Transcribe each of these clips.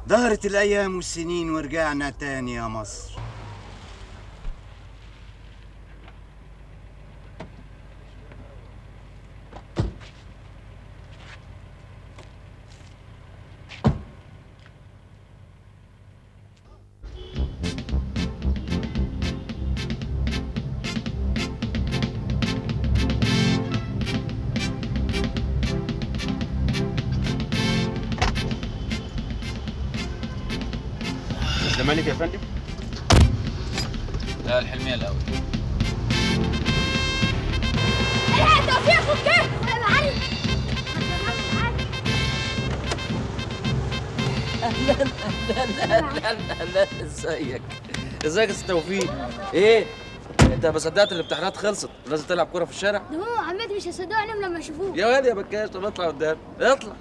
دارت الأيام والسنين ورجعنا تاني يا مصر الزمالك يا فندم لا الحلمية الأول الحق توفيق اخوك جه علي اهلا اهلا اهلا اهلا ازيك ازيك يا استاذ توفيق ايه انت ما صدقت الامتحانات خلصت لازم تلعب كوره في الشارع ده ماما وعمتي مش هيصدقوا لما يشوفوه يا واد يا بكاش طب اطلع قدام اطلع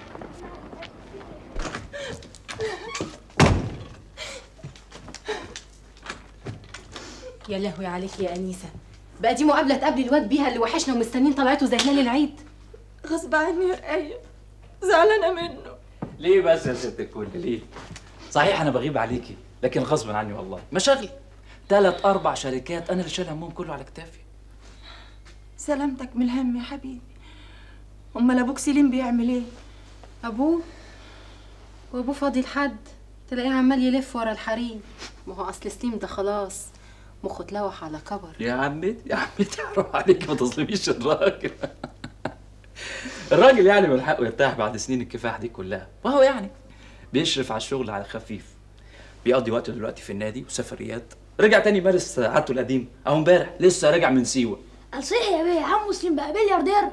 يا لهوي عليك يا انيسه بقى دي مقابله تقابلي الواد بيها اللي وحشنا ومستنيين طلعته زي هلال العيد غصب عني يا رقية زعلانة منه ليه بس يا ست الكل ليه؟ صحيح أنا بغيب عليكي لكن غصب عني والله مشاغلي ثلاث أربع شركات أنا اللي شايل همهم كله على كتافي سلامتك من الهم يا حبيبي امال ابوك سليم بيعمل ايه ابوه وابوه فاضي لحد تلاقيه عمال يلف ورا الحريم ما هو اصل سليم ده خلاص مخه اتلوح على كبر يا عمتي يا عمتي حرام عليك ما تظلميش الراجل الراجل يعني من حقه يرتاح بعد سنين الكفاح دي كلها وهو يعني بيشرف على الشغل على خفيف بيقضي وقته دلوقتي في النادي وسفريات رجع تاني يمارس عادته القديم اهو امبارح لسه راجع من سيوه قال صحيح يا بيه عم مسلم بقى بلياردير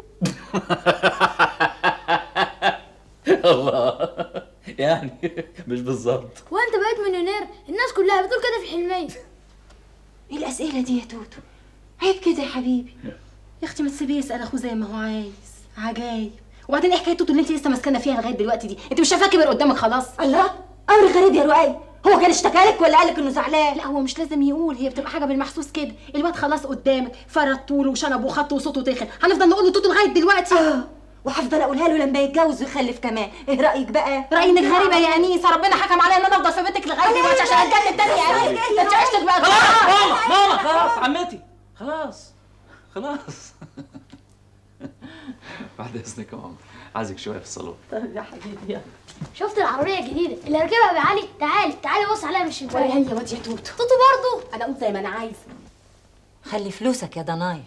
الله يعني مش بالظبط وانت بقيت مليونير الناس كلها بتقول كده في حلمية ايه الاسئلة دي يا توتو عيب كده يا حبيبي يا اختي ما تسيبيه يسال اخوه زي ما هو عايز عجايب وبعدين ايه حكايته اللي انت لسه ماسكانه فيها لغايه دلوقتي دي انت مش شايفاه كبر قدامك خلاص الله امر غريب يا رقية هو كان اشتكالك ولا قالك انه زعلان لا هو مش لازم يقول هي بتبقى حاجه بالمحسوس كده الواد خلاص قدامك فرد طوله وشنب وخط وصوته تخن هنفضل نقول له توتو لغايه دلوقتي اه وهفضل اقولها له لما يتجوز ويخلف كمان ايه رايك بقى رايي انك غريبه يا انيسه ربنا حكم عليا ان انا افضل في بيتك لغايه دلوقتي عشان اتجنن تاني يا انيسه انت عشتك بقى ماما ماما خلاص عمتي خلاص خلاص بعد اذنك يا ماما عايزك شويه في الصالون طيب يا حبيبي يلا شفت العربية الجديدة اللي راكبها يا علي تعالي تعالي بص عليها من الشباك ولا هي واد يا توتو توتو برضه انا قلت زي ما انا عايزه خلي فلوسك يا ضنايا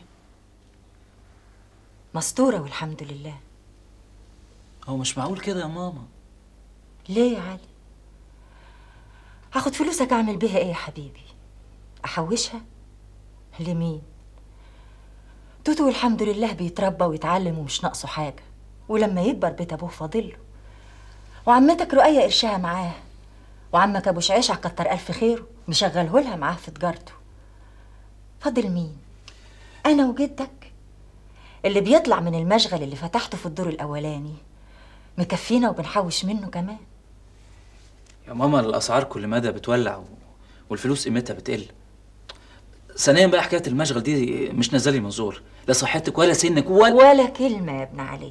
مستورة والحمد لله هو مش معقول كده يا ماما ليه يا علي هاخد فلوسك اعمل بيها ايه يا حبيبي احوشها لمين توتو الحمد لله بيتربى ويتعلم ومش ناقصه حاجه ولما يكبر بيت ابوه فاضله وعمتك رؤية قرشها معاه وعمك ابو شعيش كتر الف خيره مشغله لها معاه في تجارته فاضل مين انا وجدك اللي بيطلع من المشغل اللي فتحته في الدور الاولاني مكفينا وبنحوش منه كمان يا ماما الاسعار كل مدى بتولع و... والفلوس قيمتها بتقل ثانيا بقى حكايه المشغل دي مش نازلي منظور لا صحتك ولا سنك ولا ولا كلمة يا ابن علي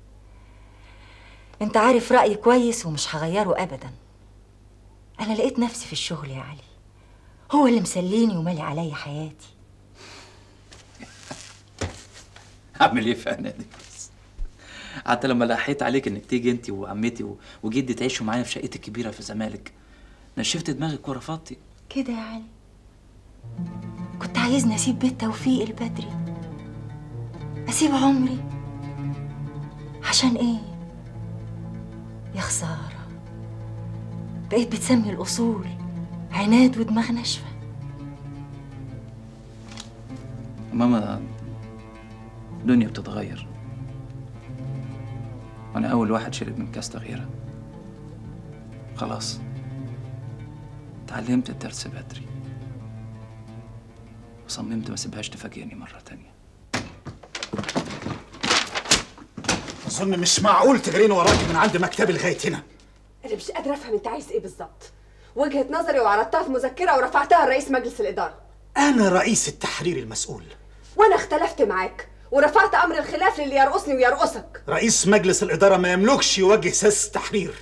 انت عارف رأيي كويس ومش هغيره أبدا أنا لقيت نفسي في الشغل يا علي هو اللي مسليني ومالي عليا حياتي اعمل ايه في انا دي بس حتى لما لحيت عليك انك تيجي انت وعمتي و... وجدي تعيشوا معايا في شقتي الكبيره في الزمالك نشفت دماغك ورفضتي كده يا علي كنت عايزني أسيب بيت توفيق البدري أسيب عمري عشان إيه يا خسارة بقيت بتسمي الأصول عناد ودماغ ناشفة ماما الدنيا بتتغير وانا اول واحد شرب من كاس تغييرها خلاص اتعلمت الدرس بدري وصممت ما اسيبهاش تفاجئني مره تانية اظن مش معقول تجريني وراكي من عند مكتبي لغايه هنا انا مش قادره افهم انت عايز ايه بالظبط وجهه نظري وعرضتها في مذكره ورفعتها لرئيس مجلس الاداره انا رئيس التحرير المسؤول وانا اختلفت معاك ورفعت امر الخلاف للي يرقصني ويرقصك رئيس مجلس الاداره ما يملكش يوجه سياسه التحرير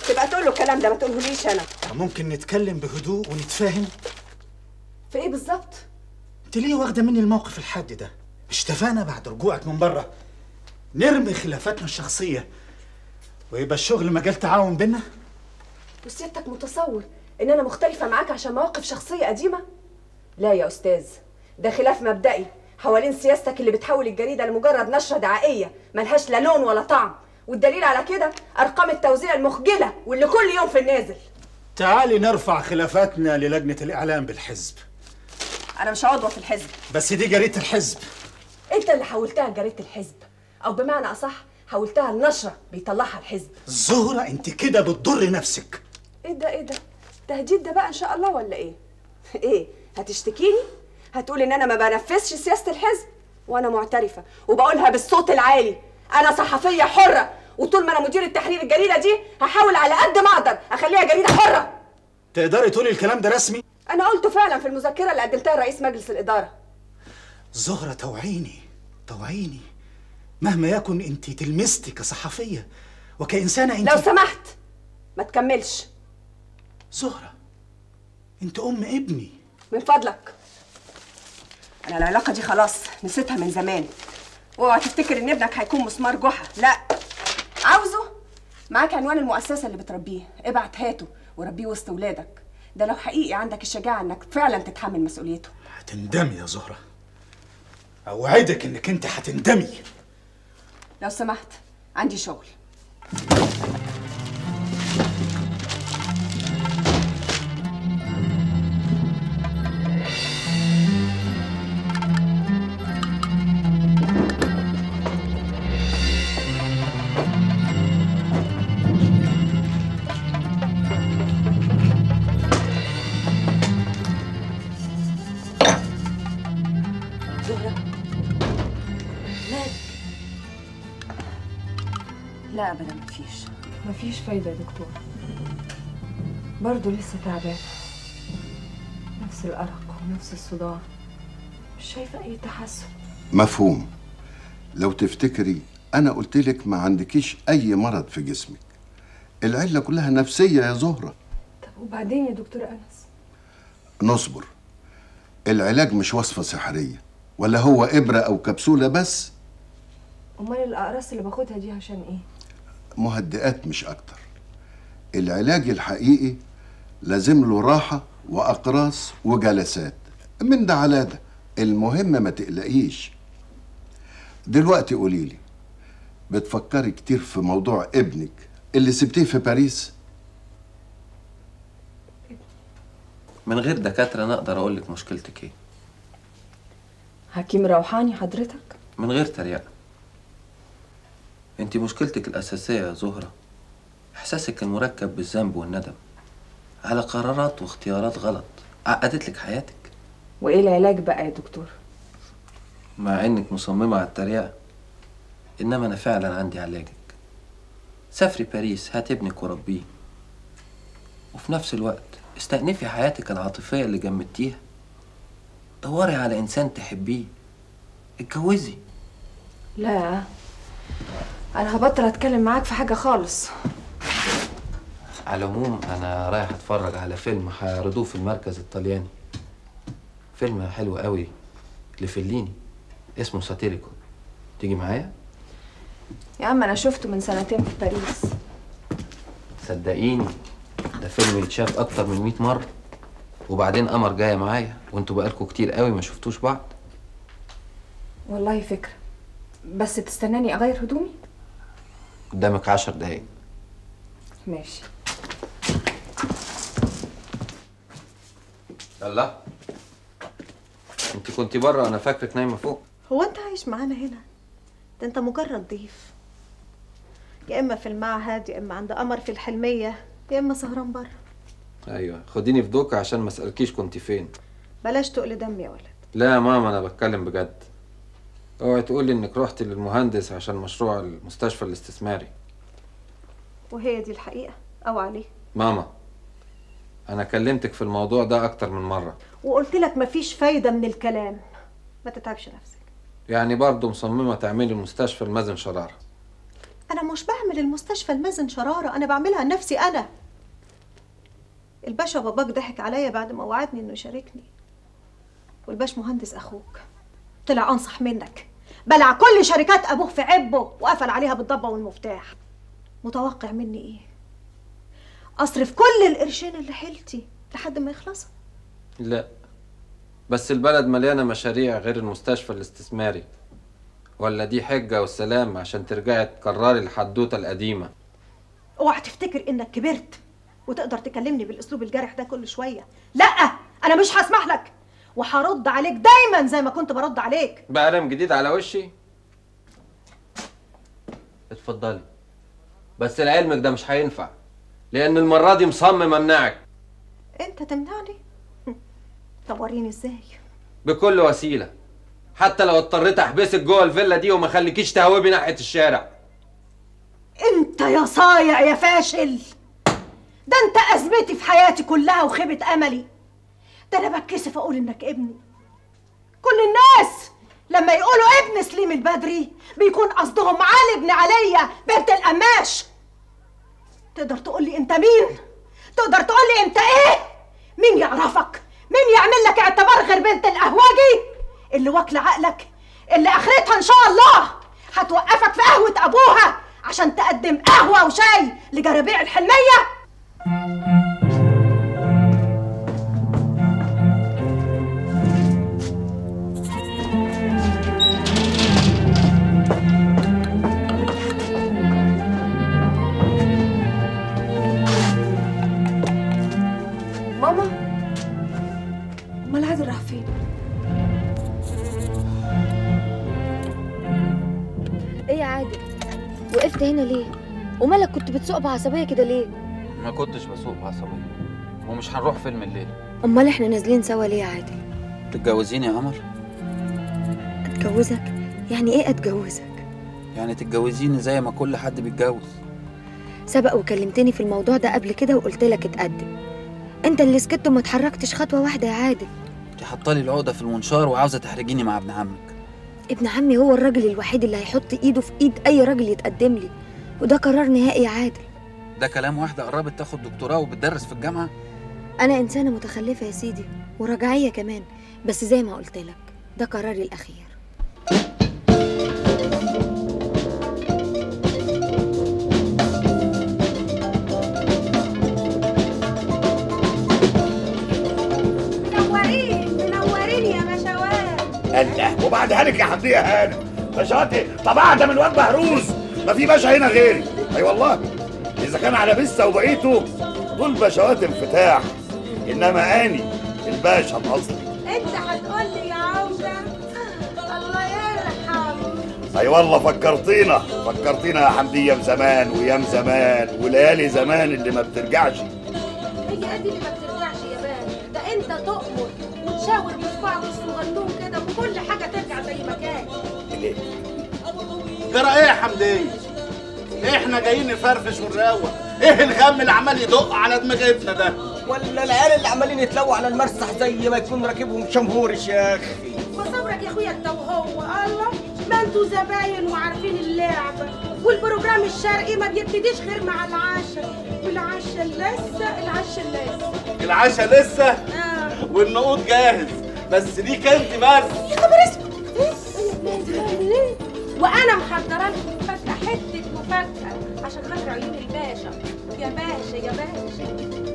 تبقى تقول له الكلام ده ما تقولهوليش انا ممكن نتكلم بهدوء ونتفاهم في ايه بالظبط انت ليه واخده مني الموقف الحاد ده مش اتفقنا بعد رجوعك من بره نرمي خلافاتنا الشخصيه ويبقى الشغل مجال تعاون بينا وسيادتك متصور ان انا مختلفه معاك عشان مواقف شخصيه قديمه لا يا استاذ ده خلاف مبدئي حوالين سياستك اللي بتحول الجريده لمجرد نشره دعائيه ملهاش لا لون ولا طعم والدليل على كده ارقام التوزيع المخجله واللي كل يوم في النازل تعالي نرفع خلافاتنا للجنه الاعلام بالحزب انا مش عضوه في الحزب بس دي جريده الحزب انت اللي حولتها لجريده الحزب او بمعنى اصح حولتها لنشره بيطلعها الحزب زهره انت كده بتضر نفسك ايه ده ايه ده تهديد ده بقى ان شاء الله ولا ايه ايه هتشتكيني هتقول ان انا ما بنفذش سياسه الحزب وانا معترفه وبقولها بالصوت العالي انا صحفيه حره وطول ما انا مدير التحرير الجريده دي هحاول على قد ما اقدر اخليها جريده حره تقدري تقولي الكلام ده رسمي انا قلته فعلا في المذكره اللي قدمتها لرئيس مجلس الاداره زهره توعيني توعيني مهما يكن انت تلمستي كصحفيه وكانسانه انت لو سمحت ما تكملش زهره انت ام ابني من فضلك انا العلاقه دي خلاص نسيتها من زمان واوعى تفتكر ان ابنك هيكون مسمار جحا لا عاوزه معاك عنوان المؤسسه اللي بتربيه ابعت هاته وربيه وسط ولادك ده لو حقيقي عندك الشجاعه انك فعلا تتحمل مسؤوليته هتندمي يا زهره اوعدك انك انت هتندمي لو سمحت عندي شغل زهرة مالك لا ابدا مفيش مفيش فايدة يا دكتور برضه لسه تعبانة نفس الأرق ونفس الصداع مش شايفة أي تحسن مفهوم لو تفتكري انا قلت لك ما عندكيش اي مرض في جسمك العله كلها نفسيه يا زهره طب وبعدين يا دكتور أنس نصبر العلاج مش وصفه سحريه ولا هو ابره او كبسوله بس أمال الأقراص اللي باخدها دي عشان إيه؟ مهدئات مش اكتر العلاج الحقيقي لازم له راحه واقراص وجلسات من ده على ده المهم ما تقلقيش دلوقتي قولي لي بتفكري كتير في موضوع ابنك اللي سبتيه في باريس من غير دكاتره انا اقدر اقول لك مشكلتك ايه حكيم روحاني حضرتك؟ من غير تريقه انت مشكلتك الاساسيه يا زهره احساسك المركب بالذنب والندم على قرارات واختيارات غلط عقدت لك حياتك وإيه العلاج بقى يا دكتور؟ مع انك مصممه على التريقه انما انا فعلا عندي علاجك سافري باريس هات ابنك وربيه وفي نفس الوقت استأنفي حياتك العاطفية اللي جمدتيها دوري على إنسان تحبيه اتجوزي لا أنا هبطل أتكلم معاك في حاجة خالص على العموم أنا رايح أتفرج على فيلم هيعرضوه في المركز الطلياني فيلم حلو قوي لفليني اسمه ساتيريكو تيجي معايا يا عم أنا شفته من سنتين في باريس صدقيني ده فيلم يتشاف أكتر من 100 مرة وبعدين قمر جاية معايا وانتوا بقالكوا كتير قوي ما شفتوش بعض والله فكرة بس تستناني أغير هدومي؟ قدامك عشر دقايق ماشي يلا انت كنتي بره انا فاكرك نايمه فوق هو انت عايش معانا هنا ده انت مجرد ضيف يا اما في المعهد يا اما عند قمر في الحلميه يا اما سهران بره ايوه خديني في دوكا عشان ما اسالكيش كنت فين بلاش تقل دم يا ولد لا يا ماما انا بتكلم بجد اوعي تقولي انك رحت للمهندس عشان مشروع المستشفى الاستثماري وهي دي الحقيقه او عليه ماما انا كلمتك في الموضوع ده اكتر من مره وقلت لك مفيش فايده من الكلام ما تتعبش نفسك يعني برضه مصممه تعملي المستشفى المازن شراره انا مش بعمل المستشفى المازن شراره انا بعملها لنفسي انا الباشا باباك ضحك عليا بعد ما وعدني انه يشاركني والباش مهندس اخوك طلع انصح منك بلع كل شركات ابوه في عبه وقفل عليها بالضبه والمفتاح متوقع مني ايه اصرف كل القرشين اللي حيلتي لحد ما يخلصوا لا بس البلد مليانة مشاريع غير المستشفى الاستثماري ولا دي حجة والسلام عشان ترجعي تكرري الحدوتة القديمة اوعى تفتكر انك كبرت وتقدر تكلمني بالاسلوب الجارح ده كل شويه لا انا مش هسمح لك وهرد عليك دايما زي ما كنت برد عليك بقى قلم جديد على وشي اتفضلي بس لعلمك ده مش هينفع لأن المرة دي مصمم أمنعك انت تمنعني طب وريني ازاي بكل وسيلة حتى لو اضطريت أحبسك جوه الفيلا دي وما خليكيش تهوبي ناحية الشارع انت يا صايع يا فاشل ده انت ازمتي في حياتي كلها وخيبه املي ده انا بتكسف اقول انك ابني كل الناس لما يقولوا ابن سليم البدري بيكون قصدهم علي ابن عليا بنت القماش تقدر تقول لي انت مين تقدر تقول لي انت ايه مين يعرفك مين يعمل لك اعتبار غير بنت القهوجي اللي واكله عقلك اللي اخرتها ان شاء الله هتوقفك في قهوه ابوها عشان تقدم قهوه وشاي لجرابيع الحلميه ماما امال عادل راح فين ايه يا عادل وقفت هنا ليه ومالك كنت بتسوق بعصبيه كده ليه ما كنتش بسوق بعصبية ومش هنروح فيلم الليل امال احنا نازلين سوا ليه يا عادل تتجوزيني يا قمر اتجوزك يعني ايه اتجوزك يعني تتجوزيني زي ما كل حد بيتجوز سبق وكلمتني في الموضوع ده قبل كده وقلت لك اتقدم انت اللي سكت وما اتحركتش خطوه واحده يا عادل انت حاطالي العقدة في المنشار وعاوزة تحرجيني مع ابن عمك ابن عمي هو الراجل الوحيد اللي هيحط ايده في ايد اي راجل يتقدم لي وده قرار نهائي يا عادل ده كلام واحدة قربت تاخد دكتوراه وبتدرس في الجامعة انا انسانه متخلفه يا سيدي ورجعيه كمان بس زي ما قلت لك ده قراري الاخير منورين منورين يا بشوات الله وبعد هانك يا حمدية هانم باشواتي طبعا ده من واد بهروز ما في باشا هنا غيري اي والله اذا كان على بسه وبقيته دول باشوات انفتاح انما اني الباشا الاصلي انت هتقول لي يا عوده الله يرحم اي والله فكرتينا فكرتينا يا حمدية بزمان ويام زمان وليالي زمان اللي ما بترجعش هي دي اللي ما بترجعش يا بابا ده انت تؤمر وتشاور بصبعك الصغنون كده وكل حاجه ترجع زي ما كانت جرى ايه يا حمدية؟ احنا جايين نفرفش ونروق ايه الغم اللي عمال يدق على دماغتنا ده؟ ولا العيال اللي عمالين يتلووا على المرسح زي ما يكون راكبهم شمهورش يا اخي وصبرك يا اخويا انت وهو الله ما انتوا زباين وعارفين اللعبه والبروجرام الشرقي ما بيبتديش غير مع العشاء والعشاء لسه العشاء لسه العشاء لسه آه. والنقود جاهز بس ليك انت بس يا خبر اسود إيه؟ وانا محضره لكم مفاجاه حته مفاجاه عشان خاطر عيون الباشا يا باشا يا باشا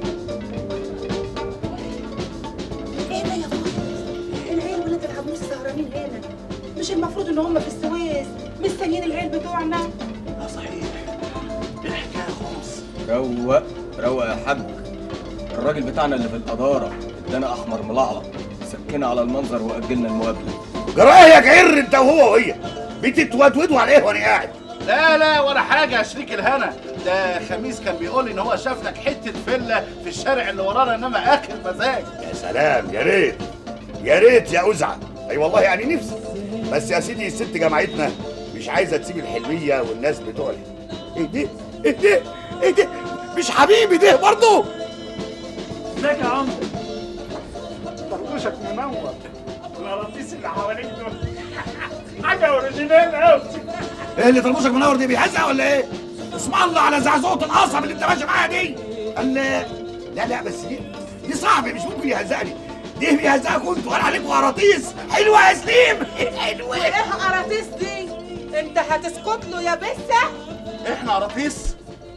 ايه ده يا بابا العيال ولاد العجوز سهرانين هنا مش المفروض ان هم في السويس مستنيين العيال بتوعنا اه صحيح ايه الحكايه خالص روق روق يا حاج الراجل بتاعنا اللي في الاداره ادانا احمر ملعلق سكنا على المنظر واجلنا المقابله جرى ايه يا جعر انت وهو وهي بتتودودوا على ايه وانا قاعد لا لا ولا حاجه يا شريك الهنا ده خميس كان بيقول لي ان هو شاف لك حته فيلا في الشارع اللي ورانا انما اخر مزاج يا سلام يا ريت يا ريت يا أزعة اي والله يعني نفسي بس يا سيدي الست جامعتنا مش عايزه تسيب الحلميه والناس بتوعها ايه ده ايه ده ايه ده مش حبيبي ده برضه ازيك يا عمرو طرطوشك منور القراطيس اللي حواليك دول حاجه اوريجينال قوي ايه اللي طربوشك منور دي بيهزق ولا ايه؟ اسم الله على زعزوعة القصب اللي انت ماشي معاها دي قال لا لا بس دي دي صاحبي مش ممكن يهزقني دي بيهزقكوا انتوا قال عليكم قراطيس حلوه يا سليم حلوه وايه قراطيس دي انت هتسكت له يا بسه احنا قراطيس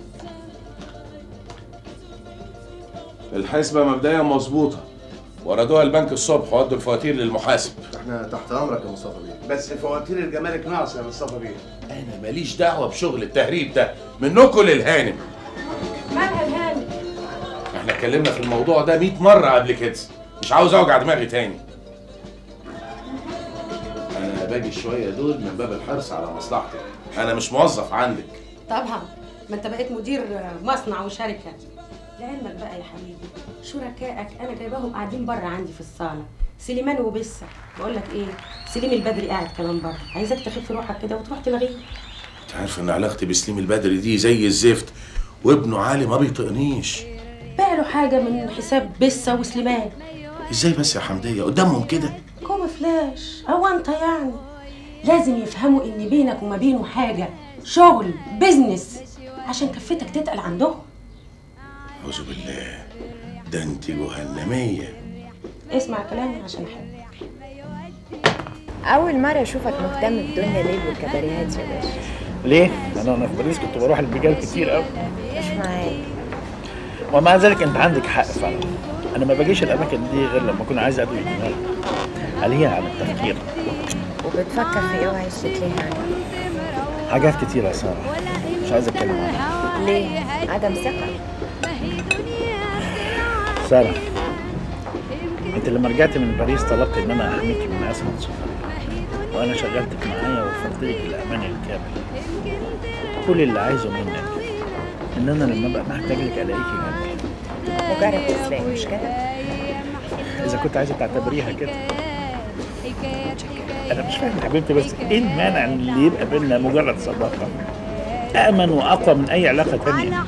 الحسبة مبدئيا مظبوطة وردوها البنك الصبح وادوا الفواتير للمحاسب احنا تحت امرك يا مصطفى بيه بس فواتير الجمارك ناقصه يا مصطفى بيه انا ماليش دعوة بشغل التهريب ده منكم للهانم مالها الهانم احنا اتكلمنا في الموضوع ده 100 مرة قبل كده مش عاوز اوجع دماغي تاني انا باجي شوية دول من باب الحرص على مصلحتك انا مش موظف عندك طبعا ما انت بقيت مدير مصنع وشركه لعلمك بقى يا حبيبي شركائك انا جايباهم قاعدين بره عندي في الصاله سليمان وبسه بقول لك ايه سليم البدري قاعد كمان بره عايزك تخف روحك كده وتروح تلغيه انت عارف ان علاقتي بسليم البدري دي زي الزفت وابنه علي ما بيطقنيش باع له حاجه من حساب بسه وسليمان ازاي بس يا حمدية قدامهم كده كوم فلاش هو انت يعني لازم يفهموا ان بينك وما بينه حاجه شغل بيزنس عشان كفتك تتقل عندهم اعوذ بالله ده انت جهنمية اسمع كلامي عشان احبك أول مرة أشوفك مهتم بدنيا ليل والكباريهات يا باشا ليه؟ انا وانا في باريس كنت بروح البجال كتير قوي مش معاك ومع ذلك انت عندك حق فعلا انا ما باجيش الاماكن دي غير لما اكون عايز ادوي دماغي عليها على التفكير وبتفكر في إيه وعايز تتلهي عنها حاجات كتيرة يا سارة مش عايز اتكلم عنها ليه؟ عدم ثقة سارة انت لما رجعت من باريس طلبت ان انا احميكي من ازمة صغيرة وانا شغلتك معايا ووفرت لك الامان الكامل كل اللي عايزه منك ان انا لما ابقى محتاج لك الاقيكي جنبي مجرد تسلاق مش كده؟ اذا كنت عايزه تعتبريها كده انا مش فاهم يا حبيبتي بس ايه المانع ان اللي يبقى بينا مجرد صداقه امن واقوى من اي علاقه تانية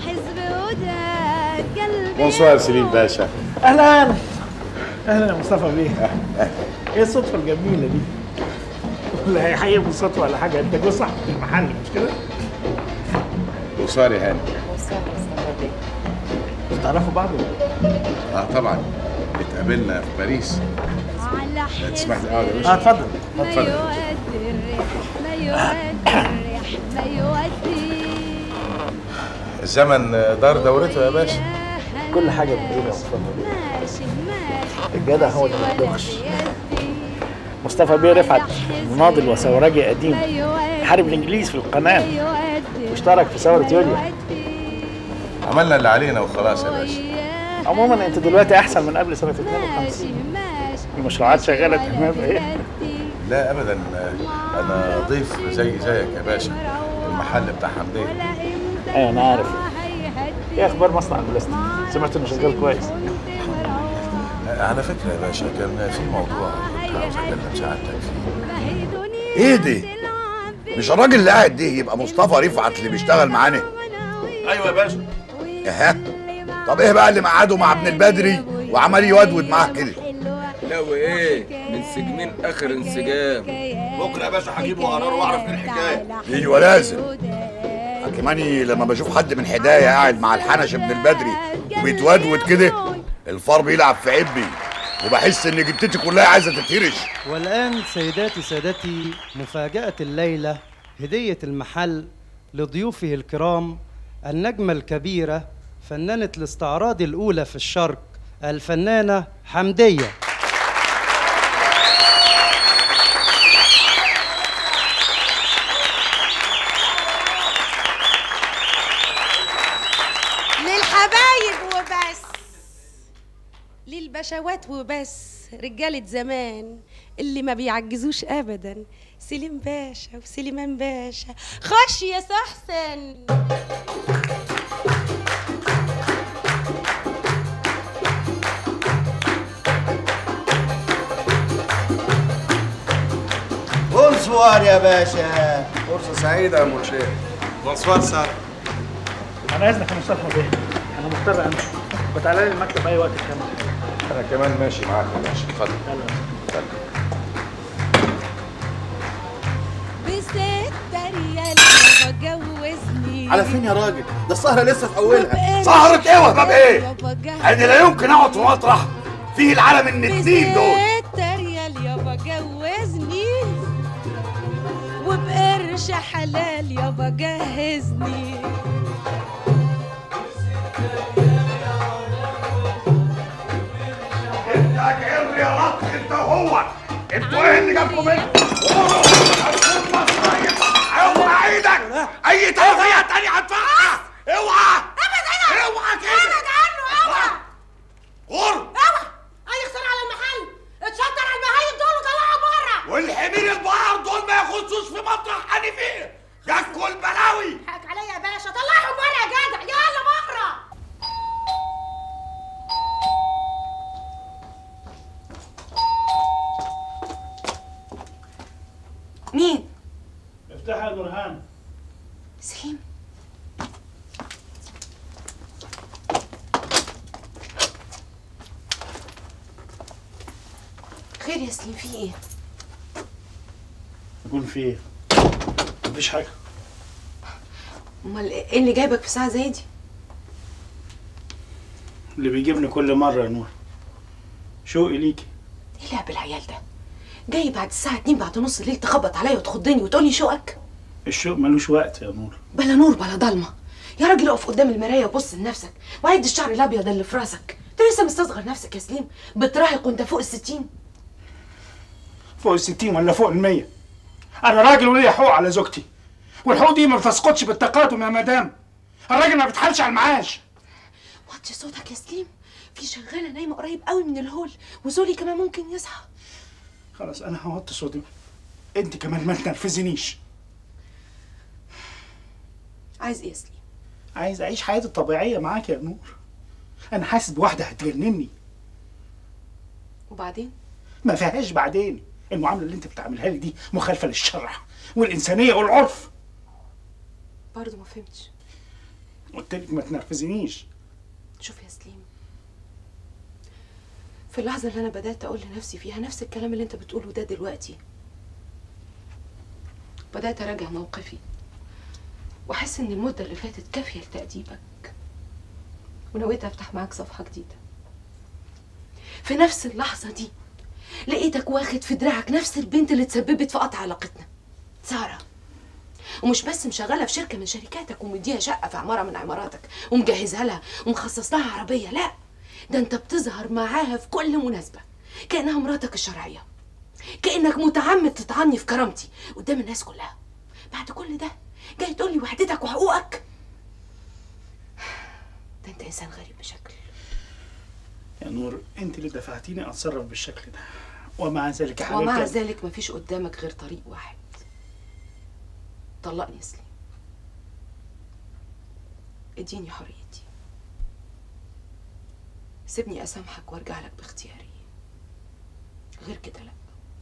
بونسوار سليم باشا اهلا اهلا يا مصطفى بيه ايه الصدفه الجميله دي ولا هي حقيقه بالصدفه ولا حاجه انت جوز صاحبك المحل مش كده بونسوار يا هاني بتعرفوا بعض ولا إيه؟ اه طبعا اتقابلنا في باريس تسمح لي اقعد يا باشا اه اتفضل اتفضل الزمن دار دورته يا باشا كل حاجه بتقول يا مصطفى بيه الجدع هو اللي ما بيدوخش مصطفى بيه رفعت مناضل وثوراجي قديم حارب الانجليز في القناه واشترك في ثوره يوليو عملنا اللي علينا وخلاص يا باشا عموما انت دلوقتي احسن من قبل سنه 52 المشروعات شغاله تمام ايه لا ابدا انا ضيف زي زيك يا باشا المحل بتاع حمدية ايوه انا عارف ايه اخبار مصنع البلاستيك سمعت انه شغال كويس على فكرة يا باشا كان في موضوع كنت عاوز اكلم سعادتك فيه ايه دي؟ مش الراجل اللي قاعد دي يبقى مصطفى رفعت اللي بيشتغل معانا ايوه يا باشا اها طب ايه بقى اللي مقعده مع ابن البدري وعمال يودود معاه كده لا وايه منسجمين اخر انسجام بكره يا باشا هجيبه قرار واعرف ايه الحكايه ايوه لازم كماني لما بشوف حد من حدايه قاعد مع الحنش ابن البدري وبيتودود كده الفار بيلعب في عبي وبحس ان جدتي كلها عايزه تتهرش والآن سيداتي سادتي مفاجأة الليلة هدية المحل لضيوفه الكرام النجمة الكبيرة فنانة الاستعراض الأولى في الشرق الفنانة حمدية للحبايب وبس للبشوات وبس رجالة زمان اللي ما بيعجزوش ابدا سليم باشا وسليمان باشا خش يا سحسن بونسوار يا باشا فرصة سعيدة يا مونشير بونسوار سار انا اذنك يا مصطفى بيه انا مضطر امشي وتعالى لي المكتب اي وقت كمان انا كمان ماشي معاك يا باشا اتفضل اتفضل بست ريال على فين يا راجل ده السهره لسه في اولها سهرة ايه وهباب ايه؟ انا لا يمكن اقعد في مطرح فيه العالم الاتنين دول التريال يابا جوزني وبقرش حلال يابا جهزني انت اجعل يا لطخ انت وهو انتوا ايه اللي جابكم هنا؟ اوعى ايدك اي توفيه تاني هدفعها اوعى ابعد عنه اوعى كده ابعد عنه اوعى غر اوعى هيخسر على المحل اتشطر على المهايب دول وطلعها بره والحمير البقر دول ما يخشوش في مطرح انا فيه جاكوا البلاوي حقك عليا يا باشا طلعهم بره يا جدع يلا بره مين؟ افتحها يا نورهان سليم خير يا سليم في ايه؟ يكون في ايه؟ مفيش حاجه امال ايه اللي جايبك في ساعة زي دي؟ اللي بيجيبني كل مره يا نور شوقي ليكي ايه لعب العيال ده؟ جاي بعد الساعة 2 بعد نص الليل تخبط عليا وتخضني وتقولي شوقك؟ الشوق ملوش وقت يا نور بلا نور بلا ضلمة يا راجل اقف قدام المراية وبص لنفسك وعد الشعر الأبيض اللي في راسك انت لسه مستصغر نفسك يا سليم بتراهق وانت فوق الستين فوق الستين ولا فوق المية أنا راجل وليا حقوق على زوجتي والحقوق دي ما بتسقطش بالتقادم يا مدام الراجل ما بيتحالش على المعاش وطي صوتك يا سليم في شغالة نايمة قريب قوي من الهول وزولي كمان ممكن يصحى خلاص أنا هوطي صوتي أنت كمان ما تنرفزنيش عايز ايه يا سليم؟ عايز أعيش حياتي الطبيعية معاك يا نور أنا حاسس بواحدة هتجنني وبعدين؟ ما فيهاش بعدين المعاملة اللي أنت بتعملها لي دي مخالفة للشرع والإنسانية والعرف برضه ما فهمتش قلت لك ما تنرفزنيش شوف يا سليم في اللحظة اللي أنا بدأت أقول لنفسي فيها نفس الكلام اللي أنت بتقوله ده دلوقتي بدأت أراجع موقفي وأحس إن المدة اللي فاتت كافية لتأديبك ونويت أفتح معاك صفحة جديدة في نفس اللحظة دي لقيتك واخد في دراعك نفس البنت اللي تسببت في قطع علاقتنا سارة ومش بس مشغلة في شركة من شركاتك ومديها شقة في عمارة من عماراتك ومجهزها لها ومخصص لها عربية لا ده انت بتظهر معاها في كل مناسبة كأنها مراتك الشرعية كأنك متعمد تطعني في كرامتي قدام الناس كلها بعد كل ده جاي تقول لي وحدتك وحقوقك ده انت انسان غريب بشكل يا نور أنت اللي دفعتيني أتصرف بالشكل ده ومع ذلك يا حبيبتي ومع ذلك مفيش قدامك غير طريق واحد طلقني يا سليم اديني حريتي سيبني اسامحك وارجع لك باختياري غير كده لا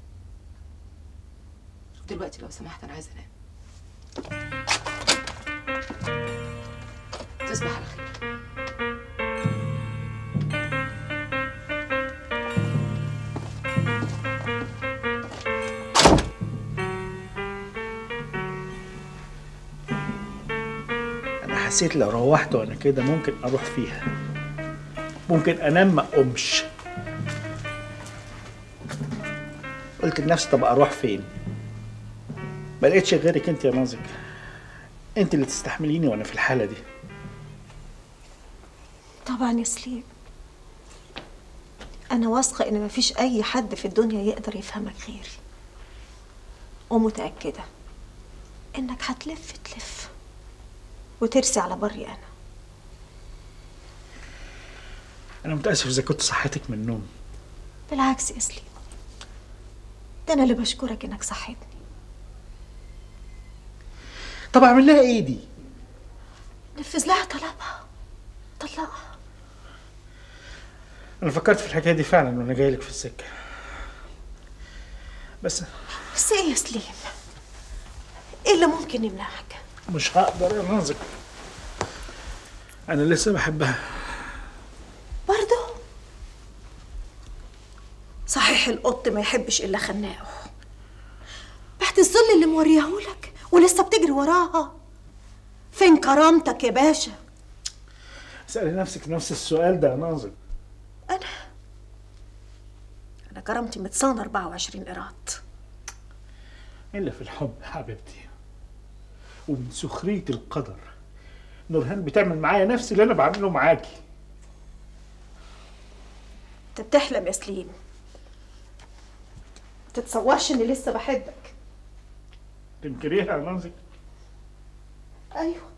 دلوقتي لو سمحت انا عايزه انام تصبح على خير أنا حسيت لو روحت وأنا كده ممكن أروح فيها ممكن أنام ما أقومش قلت لنفسي طب أروح فين ما لقيتش غيرك أنت يا نازك أنت اللي تستحمليني وأنا في الحالة دي طبعا يا سليم أنا واثقة إن مفيش أي حد في الدنيا يقدر يفهمك غيري ومتأكدة إنك هتلف تلف وترسي على بري أنا أنا متأسف إذا كنت صحيتك من النوم بالعكس يا سليم ده أنا اللي بشكرك إنك صحيتني طب أعمل لها إيه دي؟ نفذ لها طلبها طلقها أنا فكرت في الحكاية دي فعلا وأنا جاي لك في السكة بس بس إيه يا سليم؟ إيه اللي ممكن يمنعك؟ مش هقدر يا نازك أنا لسه بحبها برضه صحيح القط ما يحبش إلا خناقه بعد الظل اللي موريهولك ولسه بتجري وراها فين كرامتك يا باشا اسألي نفسك نفس السؤال ده يا ناظر انا كرامتي متصانة 24 قيراط إلا في الحب يا حبيبتي ومن سخرية القدر نورهان بتعمل معايا نفس اللي أنا بعمله معاكي انت بتحلم يا سليم تتصورش اني لسه بحبك تنكريها يا ناظر ايوه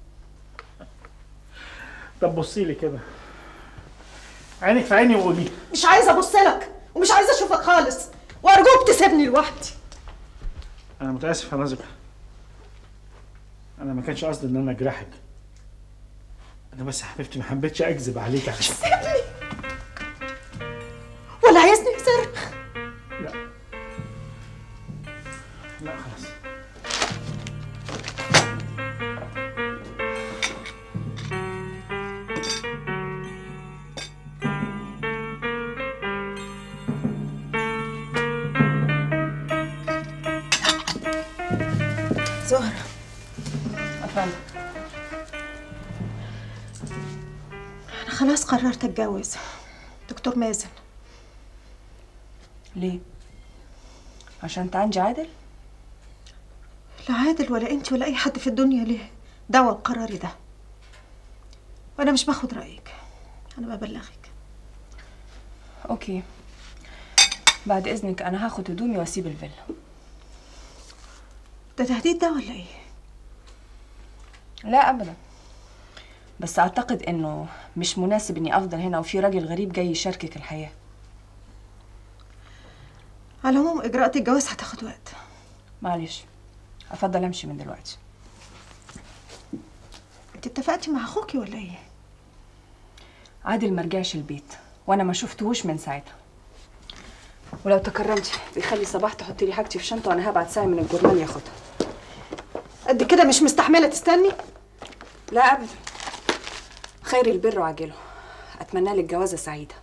طب بصي لي كده عينك في عيني وقولي مش عايزه ابص لك ومش عايزه اشوفك خالص وارجوك تسيبني لوحدي أنا متأسف يا ناظر أنا ما كانش قصدي إن أنا أجرحك أنا بس يا حبيبتي ما حبيتش أكذب عليك عشان سيبني ولا عايزني صرخ لا خلاص زهرة أفندم انا خلاص قررت اتجوز دكتور مازن ليه؟ عشان تعالجي عادل؟ لا عادل ولا انت ولا اي حد في الدنيا ليه دعوة بقراري ده وانا مش باخد رايك انا ببلغك أوكي بعد إذنك أنا هاخد هدومي وأسيب الفيلا ده تهديد ده ولا ايه لا أبدا بس أعتقد إنه مش مناسب إني أفضل هنا وفي راجل غريب جاي يشاركك الحياة على العموم اجراءات الجواز هتاخد وقت معلش أفضل أمشي من دلوقتي انت اتفقتي مع اخوكي ولا ايه عادل مرجعش البيت وأنا ما شفتهوش من ساعتها ولو تكرمتي بيخلي صباح تحطي لي حاجتي في شنطة وأنا هبعت ساعة من الجرنان ياخدها قد كده مش مستحمله تستني لا أبدا خير البر وعجله أتمنى لك جوازة سعيدة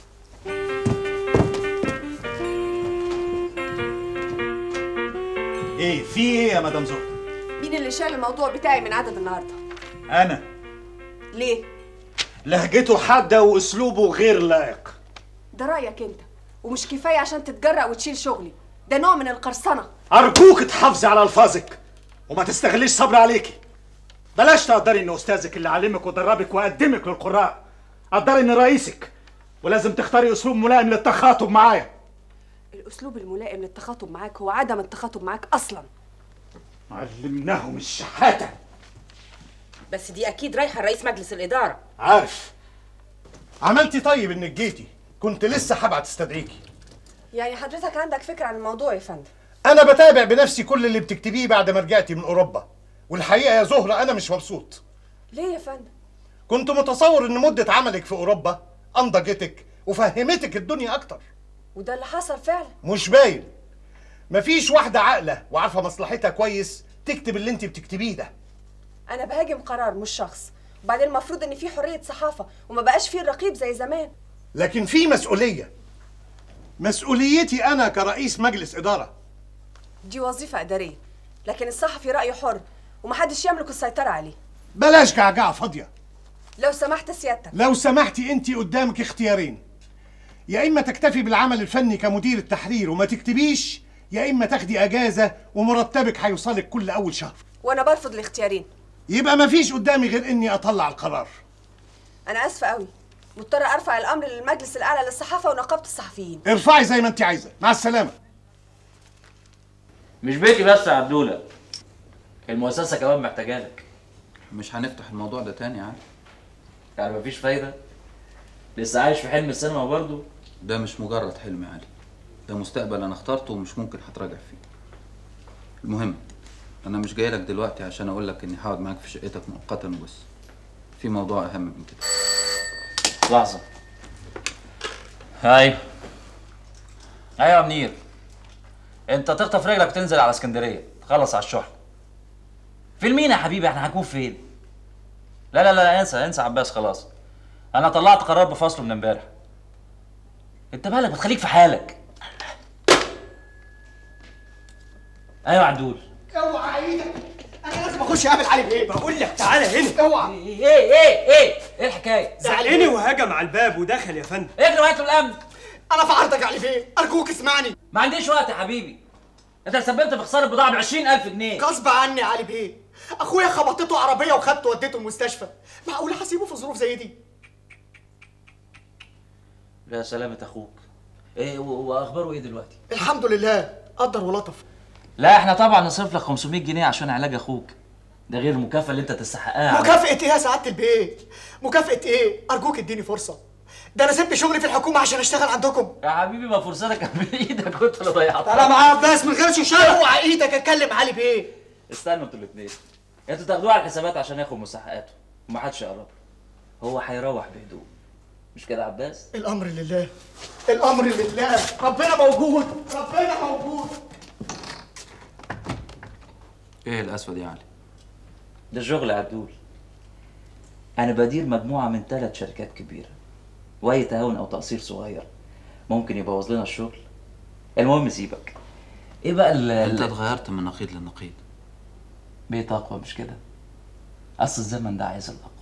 ايه في ايه يا مدام زهر مين اللي شال الموضوع بتاعي من عدد النهاردة؟ انا ليه؟ لهجته حاده واسلوبه غير لائق ده رأيك أنت ومش كفاية عشان تتجرأ وتشيل شغلي ده نوع من القرصنة ارجوك تحافظي على الفاظك وما تستغليش صبري عليكي بلاش تقدري ان استاذك اللي علمك ودربك وقدمك للقراء قدري ان رئيسك ولازم تختاري اسلوب ملائم للتخاطب معايا الأسلوب الملائم للتخاطب معاك هو عدم التخاطب معاك أصلا علمناهم الشحاته بس دي اكيد رايحه لرئيس مجلس الاداره عارف عملتي طيب انك جيتي كنت لسه هبعت استدعيكي يعني حضرتك عندك فكرة عن الموضوع يا فندم انا بتابع بنفسي كل اللي بتكتبيه بعد ما رجعتي من اوروبا والحقيقه يا زهره انا مش مبسوط ليه يا فندم؟ كنت متصور ان مده عملك في اوروبا انضجتك وفهمتك الدنيا اكتر وده اللي حصل فعلا مش باين مفيش واحده عاقله وعارفه مصلحتها كويس تكتب اللي انت بتكتبيه ده أنا بهاجم قرار مش شخص وبعدين المفروض إن في حرية صحافة وما بقاش في الرقيب زي زمان لكن في مسؤوليه مسؤوليتي انا كرئيس مجلس اداره دي وظيفة إدارية لكن الصحفي رأيه حر ومحدش يملك السيطرة عليه بلاش جعجعه فاضيه لو سمحت سيادتك لو سمحتي انت قدامك اختيارين يا اما تكتفي بالعمل الفني كمدير التحرير وما تكتبيش يا اما تاخدي اجازه ومرتبك هيوصلك كل اول شهر وأنا برفض الاختيارين يبقى مفيش قدامي غير اني اطلع القرار أنا آسفة قوي مضطرة أرفع الأمر للمجلس الأعلى للصحافة ونقابة الصحفيين ارفعي زي ما انت عايزه مع السلامه مش بيتي بس يا عبدوله المؤسسه كمان محتاجالك مش هنفتح الموضوع ده تاني عادي يعني مفيش فايده لسه عايش في حلم السينما برضه ده مش مجرد حلم عادي ده مستقبل انا اخترته ومش ممكن هتراجع فيه المهم انا مش جاي لك دلوقتي عشان اقول لك اني هقعد معاك في شقتك مؤقتا وبس في موضوع اهم من كده لحظه ايوه ايوه يا منير انت تخطف رجلك وتنزل على اسكندريه تخلص على الشحن فين مين يا حبيبي احنا هنكون فين لا لا لا انسى انسى عباس خلاص انا طلعت قرار بفصله من امبارح انت مالك بتخليك في حالك ايوه يا عدول اوعى ايدك انا انا لازم اخش اقابل علي بيه بقول لك تعالى هنا اوعى ايه ايه ايه ايه الحكايه زعلني وهجم على الباب ودخل يا فندم اجري وهات له الامن انا في عرضك يا علي بيه ارجوك اسمعني ما عنديش وقت يا حبيبي انت سببت في خساره بضاعه ب 20000 جنيه غصب عني يا علي بيه اخويا خبطته عربيه وخدته وديته المستشفى معقول هسيبه في ظروف زي دي يا سلامة اخوك ايه و- واخباره ايه دلوقتي الحمد لله قدر ولطف لا احنا طبعا نصرف لك 500 جنيه عشان علاج اخوك ده غير المكافأة اللي انت تستحقها مكافأة ايه يا سعادة البيه؟ مكافأة ايه؟ أرجوك اديني فرصة. ده أنا سبت شغلي في الحكومة عشان أشتغل عندكم. يا حبيبي ما فرصتك كان بايدك كنت اللي ضيعتها أنا معاه عباس من غير شوشرة. اوعى إيدك أتكلم علي بيه. استنوا انتوا الاثنين انتوا تاخدوه على الحسابات عشان ياخد مستحقاته ومحدش يقرب هو هيروح بهدوء مش كده يا عباس؟ الأمر لله. الأمر لله. ربنا موجود. ربنا موجود. ايه الاسود يا علي ده شغل عدول انا بدير مجموعه من ثلاث شركات كبيره واي تهاون او تقصير صغير ممكن يبوظ لنا الشغل المهم سيبك ايه بقى ال انت ال- اتغيرت من نقيض لنقيض بقيت اقوى مش كده اصل الزمن ده عايز الاقوى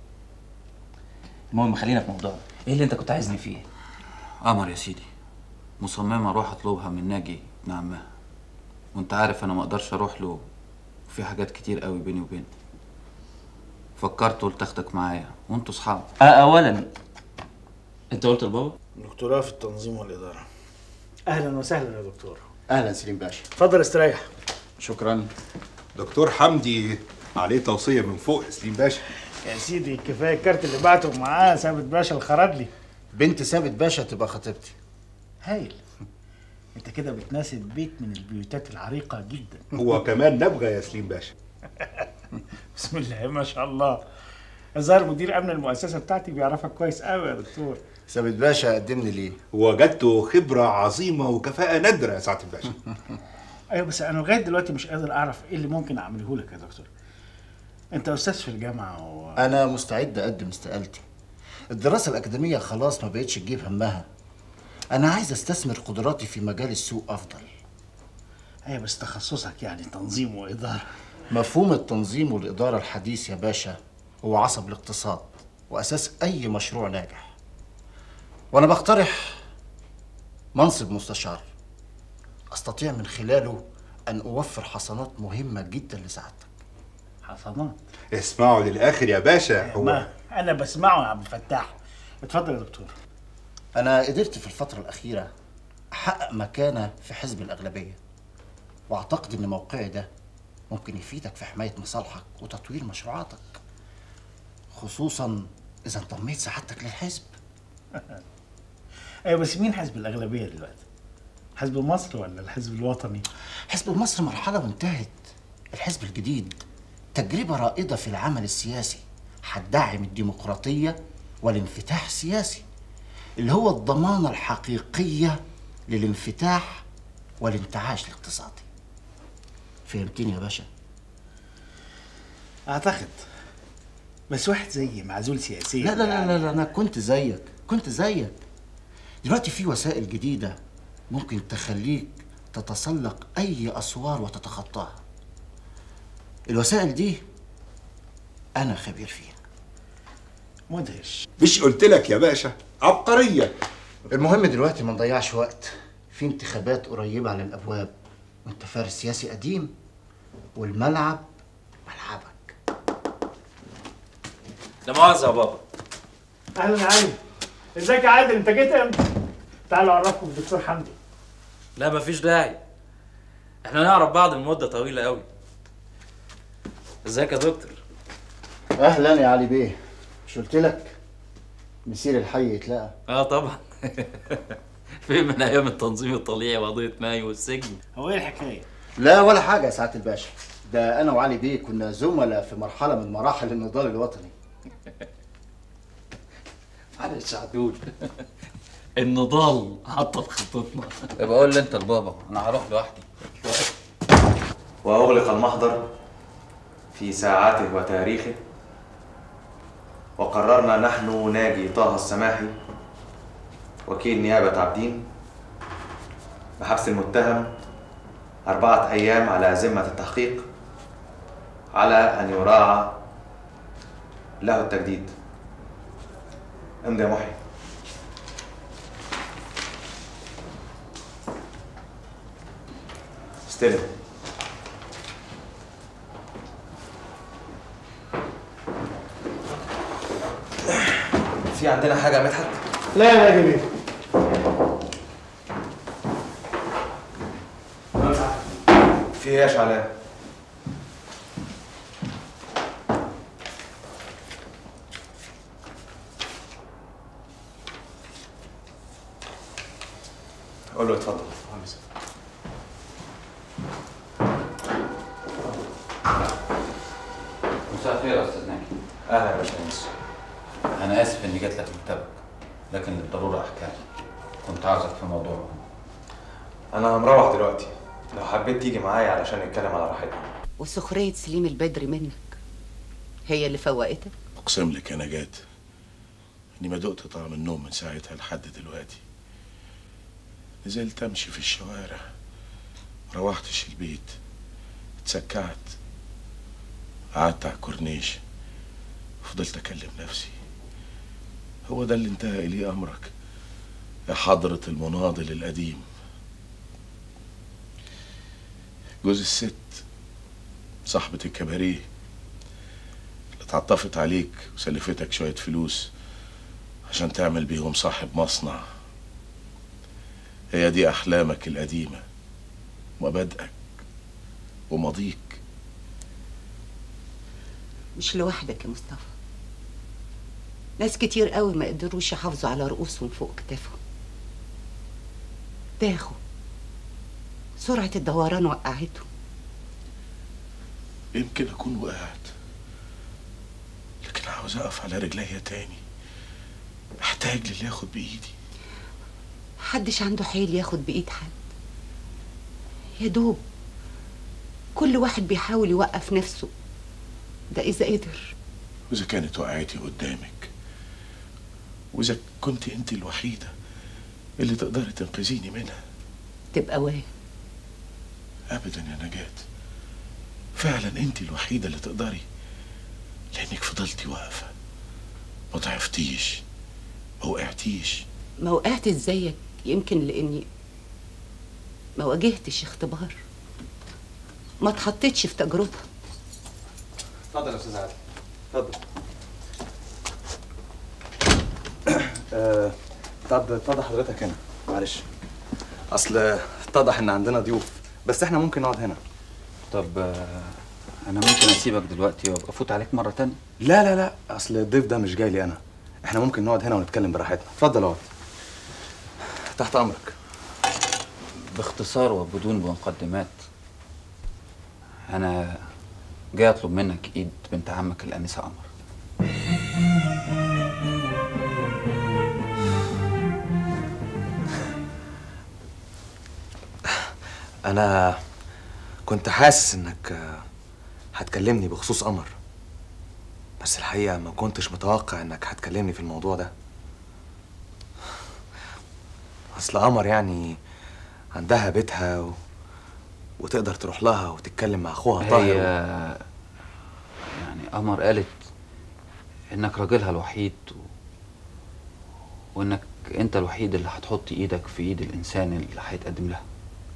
المهم خلينا في موضوعنا ايه اللي انت كنت عايزني فيه قمر يا سيدي مصممة اروح اطلبها من ناجي ابن عمها وانت عارف انا ما اقدرش اروح له وفي حاجات كتير قوي بيني وبينه فكرت قلت اخدك معايا وانتوا صحاب آه اولا انت قلت لبابا دكتوراه في التنظيم والإدارة أهلا وسهلا يا دكتور اهلا سليم باشا اتفضل استريح شكرا دكتور حمدي عليه توصيه من فوق يا سليم باشا يا سيدي كفاية الكارت اللي بعته معاه ثابت باشا الخرجلي بنت ثابت باشا تبقى خطيبتي هايل انت كده بتناسب بيت من البيوتات العريقة جدا هو كمان نبغى يا سليم باشا بسم الله ما شاء الله الظاهر مدير امن المؤسسه بتاعتي بيعرفك كويس قوي يا دكتور ثابت باشا قدمني ليه وجدته خبره عظيمه وكفاءه نادره يا سعاده الباشا ايوه بس انا لغايه دلوقتي مش قادر اعرف ايه اللي ممكن اعمله لك يا دكتور انت استاذ في الجامعه و... انا مستعد اقدم استقالتي الدراسه الاكاديميه خلاص ما بقتش تجيب همها انا عايز استثمر قدراتي في مجال السوق افضل ايوه بس تخصصك يعني تنظيم واداره مفهوم التنظيم والاداره الحديث يا باشا هو عصب الاقتصاد واساس اي مشروع ناجح وانا بقترح منصب مستشار استطيع من خلاله ان اوفر حصانات مهمه جدا لسعادتك حصانات اسمعوا للاخر يا باشا هو ما انا بسمعه يا عبد الفتاح اتفضل يا دكتور أنا قدرت في الفترة الأخيرة أحقق مكانة في حزب الأغلبية وأعتقد إن موقعي ده ممكن يفيدك في حماية مصالحك وتطوير مشروعاتك خصوصا إذا انضميت سعادتك للحزب ايوه بس مين حزب الاغلبيه دلوقتي حزب مصر ولا الحزب الوطني حزب مصر مرحلة وانتهت الحزب الجديد تجربة رائدة في العمل السياسي هتدعم الديمقراطية والانفتاح السياسي اللي هو الضمانة الحقيقية للانفتاح والانتعاش الاقتصادي فهمتني يا باشا اعتقد بس واحد زيي معزول سياسيا لا لا لا لا, لا انا كنت زيك كنت زيك دلوقتي في وسائل جديدة ممكن تخليك تتسلق أي أسوار وتتخطاها الوسائل دي أنا خبير فيها مدهش مش قلت لك يا باشا عبقريه المهم دلوقتي ما نضيعش وقت في انتخابات قريبة على الأبواب وأنت فارس سياسي قديم والملعب ملعبك لا مؤاخذة يا بابا اهلا يا علي ازيك يا عادل انت جيت امتى تعالوا اعرفكم بالدكتور حمدي لا مفيش داعي احنا نعرف بعض من مدة طويلة قوي ازيك يا دكتور أهلا يا علي بيه مش قلت لك مسير الحي يتلاقى اه طبعا فين من ايام التنظيم الطليعي وقضية مايو والسجن هو ايه الحكايه لا ولا حاجة يا سعادة الباشا ده أنا وعلي بيه كنا زملاء في مرحلة من مراحل النضال الوطني معلش عدول النضال عطل خطتنا يبقى قول لي انت لبابا انا هروح لوحدي وأغلق المحضر في ساعاته وتاريخه وقررنا نحن ناجي طه السماحي وكيل نيابة عابدين بحبس المتهم أربعة أيام على ذمة التحقيق على أن يراعى له التجديد امضي يا محي استلم في عندنا حاجة يا مدحت؟ لا يا ناجي بيه في ايه يا شعلان؟ قول له اتفضل مساء الخير يا استاذ ناجي اهلا يا باشمهندس انا اسف اني جيت لك مكتبك لكن للضروره احكام كنت عاوزك في موضوع مهم انا مروح دلوقتي لو حبيت تيجي معايا علشان نتكلم على راحتنا وسخرية سليم البدري منك هي اللي فوقتك اقسم لك يا نجاة اني ما دقت طعم النوم من ساعتها لحد دلوقتي نزلت امشي في الشوارع روحتش البيت اتسكعت قعدت على الكورنيش فضلت اكلم نفسي هو ده اللي انتهى اليه امرك يا حضرة المناضل القديم جوز الست صاحبة الكباريه اللي اتعطفت عليك وسلفتك شوية فلوس عشان تعمل بيهم صاحب مصنع هي دي أحلامك القديمة مبادئك وماضيك مش لوحدك يا مصطفى ناس كتير قوي ما قدروش يحافظوا على رؤوسهم فوق كتافهم داخوا سرعة الدوران وقعتهم يمكن أكون وقعت لكن عاوز أقف على رجليا تاني محتاج للي ياخد بإيدي محدش عنده حيل ياخد بإيد حد يا دوب كل واحد بيحاول يوقف نفسه ده إذا قدر وإذا كانت وقعتي قدامك وإذا كنت أنت الوحيدة اللي تقدري تنقذيني منها تبقى واهم أبدا يا نجاة فعلا أنت الوحيدة اللي تقدري لأنك فضلتي واقفة ما ضعفتيش ما وقعتيش ما وقعت زيك يمكن لاني ما واجهتش اختبار ما اتحطيتش في تجربه اتفضل يا استاذ عادل اتفضل آه، طب اتفضل حضرتك هنا معلش اصل اتضح ان عندنا ضيوف بس احنا ممكن نقعد هنا طب آه، انا ممكن اسيبك دلوقتي وابقى افوت عليك مره تانية لا لا لا اصل الضيف ده مش جاي لي انا احنا ممكن نقعد هنا ونتكلم براحتنا اتفضل اقعد تحت امرك باختصار وبدون مقدمات انا جاي اطلب منك ايد بنت عمك الانسه قمر انا كنت حاسس انك آه، هتكلمني بخصوص قمر بس الحقيقه ما كنتش متوقع انك هتكلمني في الموضوع ده اصل قمر يعني عندها بيتها و... وتقدر تروح لها وتتكلم مع اخوها طاهر هي و... يعني قمر قالت انك راجلها الوحيد و... وانك انت الوحيد اللي هتحط ايدك في ايد الانسان اللي هيتقدم لها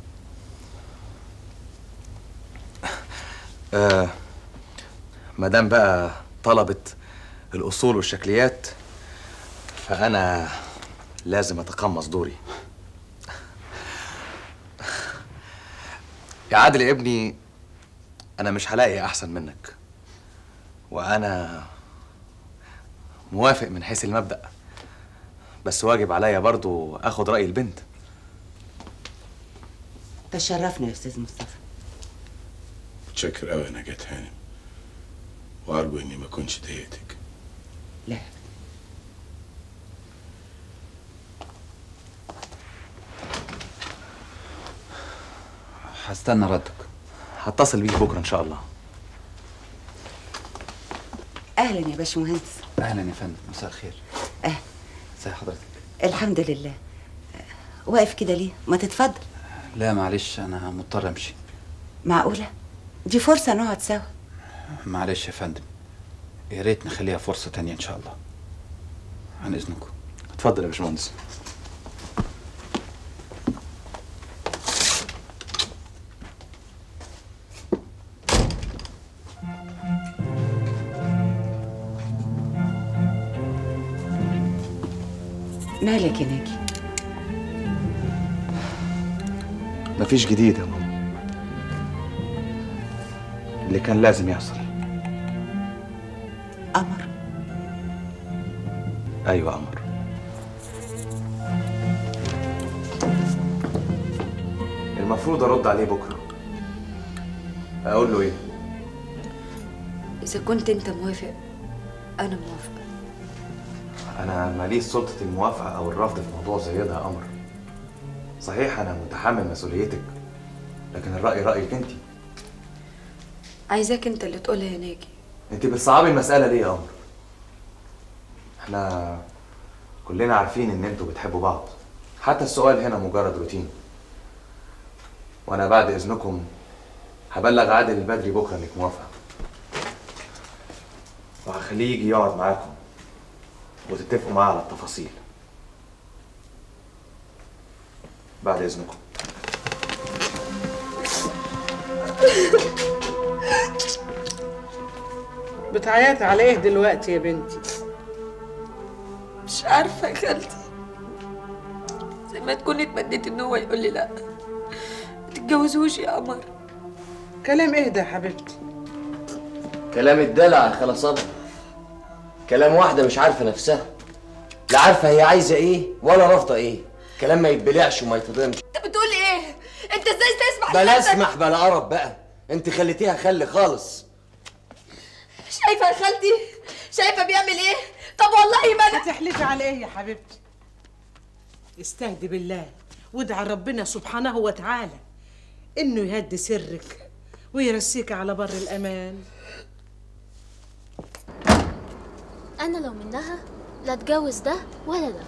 آه مادام بقى طلبت الاصول والشكليات فانا لازم اتقمص دوري يا عادل يا ابني انا مش هلاقي احسن منك وانا موافق من حيث المبدأ بس واجب عليا برضو اخد رأي البنت تشرفنا يا استاذ مصطفى متشكر قوي يا نجاة هانم وأرجو إني ما أكونش ضايقتك لا هستنى ردك هتصل بيك بكره ان شاء الله اهلا يا باشمهندس اهلا يا فندم مساء الخير اهلا ازي حضرتك الحمد لله واقف كده ليه ما تتفضل لا معلش انا مضطر امشي معقوله دي فرصه نقعد سوا معلش يا فندم يا ريت نخليها فرصة تانية إن شاء الله عن إذنكم اتفضل يا باشمهندس مالك يا ناجي مفيش جديد يا ماما اللي كان لازم يحصل قمر ايوه قمر المفروض ارد عليه بكره اقول له ايه إذا كنت أنت موافق أنا موافقة انا ماليش سلطه الموافقه او الرفض في موضوع زي ده يا قمر صحيح انا متحمل مسؤوليتك لكن الراي رايك انت عايزاك أنت اللي تقولها يا ناجي انت بتصعبي المساله ليه يا قمر احنا كلنا عارفين ان انتوا بتحبوا بعض حتى السؤال هنا مجرد روتين وانا بعد اذنكم هبلغ عادل البدري بكره انك موافقه وهخليه يجي يقعد معاكم وتتفقوا معاه على التفاصيل بعد اذنكم بتعيطي على ايه دلوقتي يا بنتي مش عارفة يا خالتي زي ما تكوني اتمنيت إن هو يقول لي لأ ما تتجوزوش يا قمر كلام ايه ده يا حبيبتي كلام الدلع يا خالة صبري كلام واحدة مش عارفة نفسها لا عارفة هي عايزة ايه ولا رافضة ايه كلام ما يتبلعش وما يتضمش أنت بتقول ايه؟ أنت ازاي تسمع بلا لنفسك؟ اسمح بلا قرب بقى انت خليتيها خلي خالص شايفة يا خالتي؟ شايفة بيعمل ايه؟ طب والله ما أنا هتحلفي على ايه يا حبيبتي استهدي بالله وادعي ربنا سبحانه وتعالى انه يهدي سرك ويرسيك على بر الامان انا لو منها لا اتجوز ده ولا ده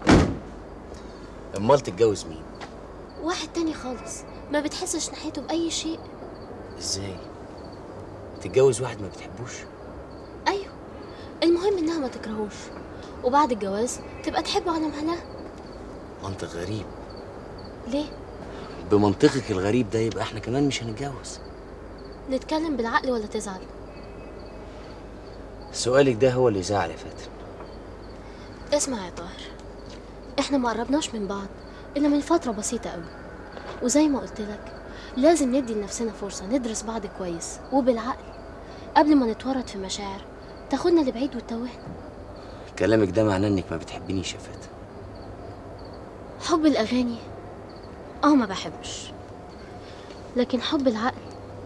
امال تتجوز مين واحد تاني خالص ما بتحسش ناحيته باي شيء ازاي تتجوز واحد ما بتحبوش ايوه المهم انها ما تكرهوش وبعد الجواز تبقى تحبه على مهلها منطق غريب ليه بمنطقك الغريب ده يبقى احنا كمان مش هنتجوز نتكلم بالعقل ولا تزعل سؤالك ده هو اللي يزعل يا فاتن اسمع يا طاهر احنا ما قربناش من بعض الا من فتره بسيطه قوي وزي ما قلت لك لازم ندي لنفسنا فرصه ندرس بعض كويس وبالعقل قبل ما نتورط في مشاعر تاخدنا لبعيد وتتوهنا كلامك ده معناه انك ما بتحبنيش يا فاتن حب الاغاني اه ما بحبش لكن حب العقل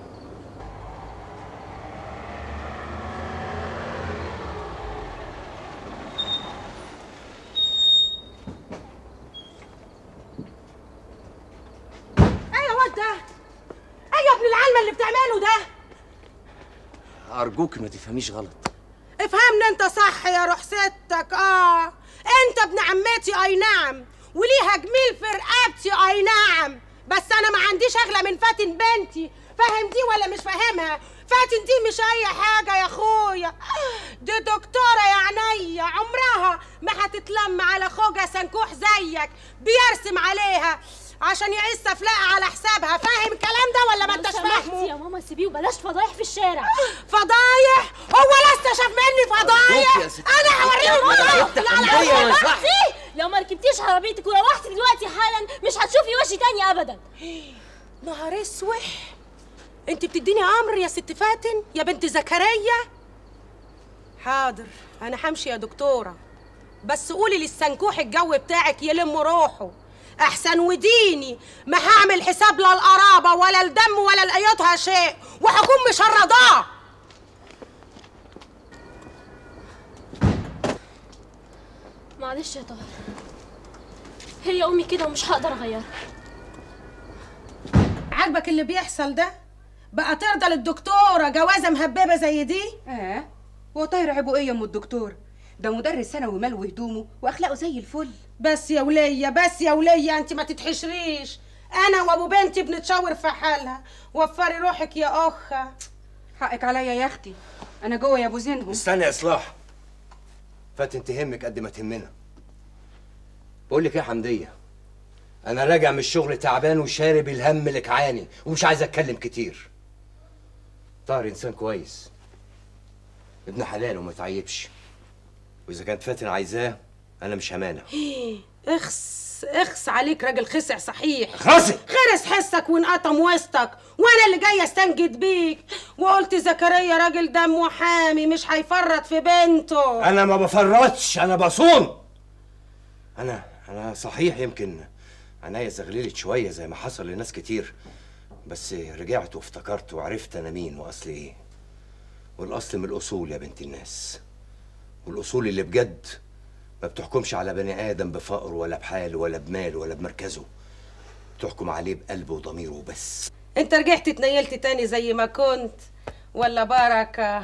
ايه واد ده ايه يا ابن العلمة اللي بتعمله ده ارجوك ما تفهميش غلط افهمني انت صح يا روح ستك اه انت ابن عمتي اي نعم وليها جميل في رقبتي اي نعم بس انا ما عنديش اغلى من فاتن بنتي فاهم دي ولا مش فاهمها فاتن دي مش اي حاجة يا اخويا دي دكتورة يا عينيا عمرها ما هتتلم على خوجة سنكوح زيك بيرسم عليها عشان يعيش سفلقة على حسابها فاهم الكلام ده ولا ما انتش فاهمه يا ماما سيبيه وبلاش فضايح في الشارع فضايح هو لسه شاف مني فضايح يا ست انا هوريهم يا فضايح ست حنفية ما ينفعش. لو ما ركبتيش عربيتك وروحتي دلوقتي حالا مش هتشوفي وشي تاني ابدا نهار اسوح انت بتديني امر يا ست فاتن يا بنت زكريا حاضر انا همشي يا دكتوره بس قولي للسنكوح الجو بتاعك يلم روحه احسن وديني ما هعمل حساب لا القرابه ولا الدم ولا لايتها شيء وهكون مشرداه معلش يا طاهر هي امي كده ومش هقدر اغيرها عاجبك اللي بيحصل ده بقى ترضى للدكتوره جوازه مهببه زي دي اه هو طاهر عيبه ايه يا ام الدكتور ده مدرس ثانوي ملو هدومه واخلاقه زي الفل بس يا ولية بس يا ولية انت ما تتحشريش انا وابو بنتي بنتشاور في حالها وفري روحك يا اخه حقك عليا يا اختي انا جوه يا ابو زينهم استنى يا اصلاح فاتن تهمك قد ما تهمنا بقول لك ايه يا حمديه انا راجع من الشغل تعبان وشارب الهم لكعاني ومش عايز اتكلم كتير طاهر انسان كويس ابن حلال وما يتعيبش واذا كانت فاتن عايزاه انا مش همانع اخس اخس عليك راجل خسع صحيح خسع؟ خرس حسك وانقطم وسطك وانا اللي جايه استنجد بيك وقلت زكريا راجل دمه حامي مش هيفرط في بنته انا ما بفرطش انا بصون انا انا صحيح يمكن عينيا زغللت شويه زي ما حصل لناس كتير بس رجعت وافتكرت وعرفت انا مين واصلي ايه والاصل من الاصول يا بنت الناس والاصول اللي بجد ما بتحكمش على بني ادم بفقره ولا بحاله ولا بماله ولا بمركزه بتحكم عليه بقلبه وضميره وبس انت رجعت اتنيلت تاني زي ما كنت ولا بركه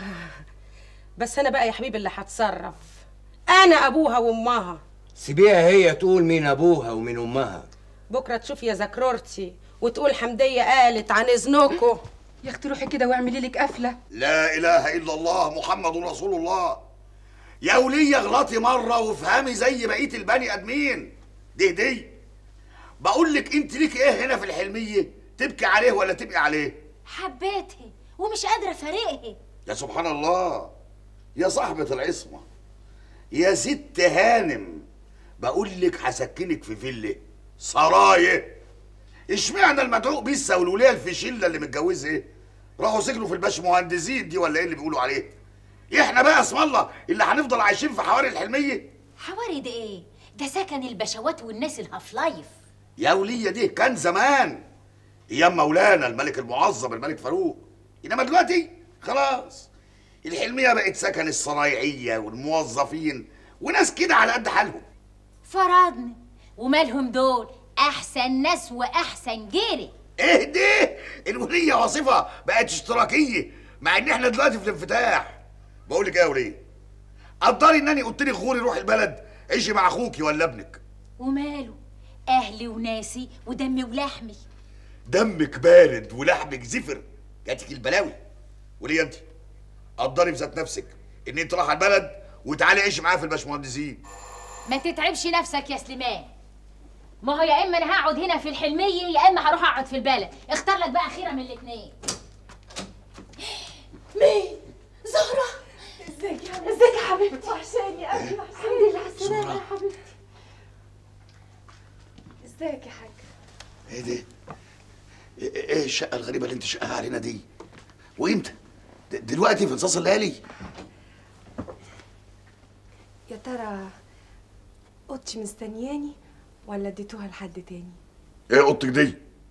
بس انا بقى يا حبيبي اللي هتصرف انا ابوها وامها سيبيها هي تقول مين ابوها ومين امها بكره تشوف يا زكرورتي وتقول حمديه قالت عن اذنكم يا اختي روحي كده واعملي لك قفله لا اله الا الله محمد رسول الله يا ولية اغلطي مرة وافهمي زي بقية البني ادمين دي دي بقول لك انت ليك ايه هنا في الحلمية تبكي عليه ولا تبقي عليه حبيتها ومش قادرة أفارقها يا سبحان الله يا صاحبة العصمة يا ست هانم بقول لك هسكنك في فيلا سرايا اشمعنى المدعوق بيسا والوليه الفشله اللي متجوزه ايه راحوا سكنوا في الباش مهندسين دي ولا ايه اللي بيقولوا عليه احنا بقى اسم الله اللي هنفضل عايشين في حواري الحلميه حواري ده إيه؟ ده سكن البشوات والناس الهاف لايف يا وليه دي كان زمان ايام مولانا الملك المعظم الملك فاروق انما دلوقتي خلاص الحلميه بقت سكن الصنايعيه والموظفين وناس كده على قد حالهم فرضنا ومالهم دول أحسن ناس وأحسن جيري ايه دي الوليه وظيفه بقت اشتراكيه مع ان احنا دلوقتي في الانفتاح بقول لك ايه يا وليه قدري انني قلت لك غوري روح البلد عيشي مع اخوكي ولا ابنك وماله أهلي وناسي ودمي ولحمي دمك بارد ولحمك زفر جاتك البلاوي وليه انت قدري بذات نفسك ان انت رايحه البلد وتعالي عيشي معايا في الباشمهندسين ما تتعبش نفسك يا سليمان ما هو يا اما انا هقعد هنا في الحلميه يا اما هروح اقعد في البلد اختار لك بقى خيره من الاثنين مين؟ زهرة ازيك يا حبيبتي ازيك يا حبيبتي وحشاني قوي الحمد لله على السلامة يا حبيبتي ازيك يا حاج ايه ده ايه إيه الشقه الغريبه اللي انت شقاها علينا دي وامتى د- دلوقتي في نصاص الليالي يا ترى اوضتي مستنياني ولا اديتوها لحد تاني ايه اوضتك دي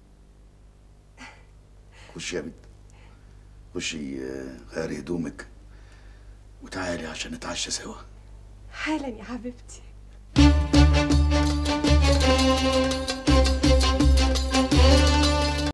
خشي يا بنت خشي آه، غيري هدومك وتعالي عشان نتعشى سوا حالا يا حبيبتي